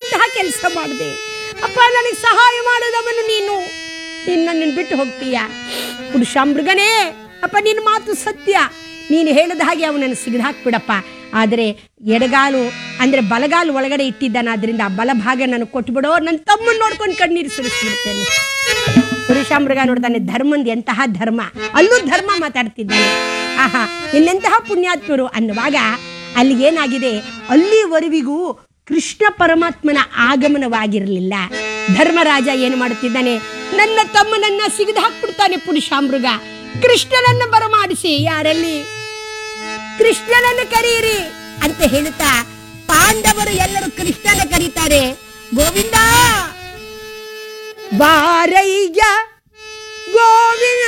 ಎಂತಹ ಕೆಲಸ ಮಾಡಿದೆ ಅಪ್ಪ ನನಗೆ ಸಹಾಯ ಮಾಡೋದವನು ನೀನು ನೀನು ನನ್ನನ್ನು ಬಿಟ್ಟು ಹೋಗ್ತೀಯ ಪುರುಷ ಮೃಗನೇ ಅಪ್ಪ ನಿನ್ನ ಮಾತು ಸತ್ಯ ನೀನು ಹೇಳಿದ ಹಾಗೆ ಅವನನ್ನು ಸಿಗದಾಕ್ಬಿಡಪ್ಪ ಆದರೆ ಎಡಗಾಲು ಅಂದರೆ ಬಲಗಾಲು ಒಳಗಡೆ ಇಟ್ಟಿದ್ದಾನಾದ್ರಿಂದ ಆ ಬಲಭಾಗ ನನಗೆ ಕೊಟ್ಬಿಡೋ ನನ್ನ ತಮ್ಮನ್ನ ನೋಡ್ಕೊಂಡು ಕಣ್ಣೀರು ಸುರಿಸ್ಬಿಡ್ತೇನೆ ಪುರುಷ ಮೃಗ ನೋಡ್ತಾನೆ ಧರ್ಮಂದ್ ಎಂತಹ ಧರ್ಮ ಅಲ್ಲೂ ಧರ್ಮ ಮಾತಾಡ್ತಿದ್ದಾನೆ ಆಹಾ ಇನ್ನೆಂತಹ ಪುಣ್ಯಾತ್ಮರು ಅನ್ನುವಾಗ ಅಲ್ಲಿ ಏನಾಗಿದೆ ಅಲ್ಲಿವರೆವಿಗೂ ಕೃಷ್ಣ ಪರಮಾತ್ಮನ ಆಗಮನವಾಗಿರಲಿಲ್ಲ ಧರ್ಮರಾಜ ಏನು ಮಾಡುತ್ತಿದ್ದಾನೆ ನನ್ನ ತಮ್ಮನನ್ನ ಸಿಗದು ಹಾಕ್ಬಿಡ್ತಾನೆ ಪುರುಷ ಮೃಗ ಕೃಷ್ಣನನ್ನ ಬರಮಾಡಿಸಿ ಯಾರಲ್ಲಿ ಕೃಷ್ಣನನ್ನು ಕರೆಯಿರಿ ಅಂತ ಹೇಳುತ್ತಾ ಪಾಂಡವರು ಎಲ್ಲರೂ ಕೃಷ್ಣನ ಕರೀತಾರೆ ಗೋವಿಂದ ಬಾರಯ್ಯ ಗೋವಿಂದ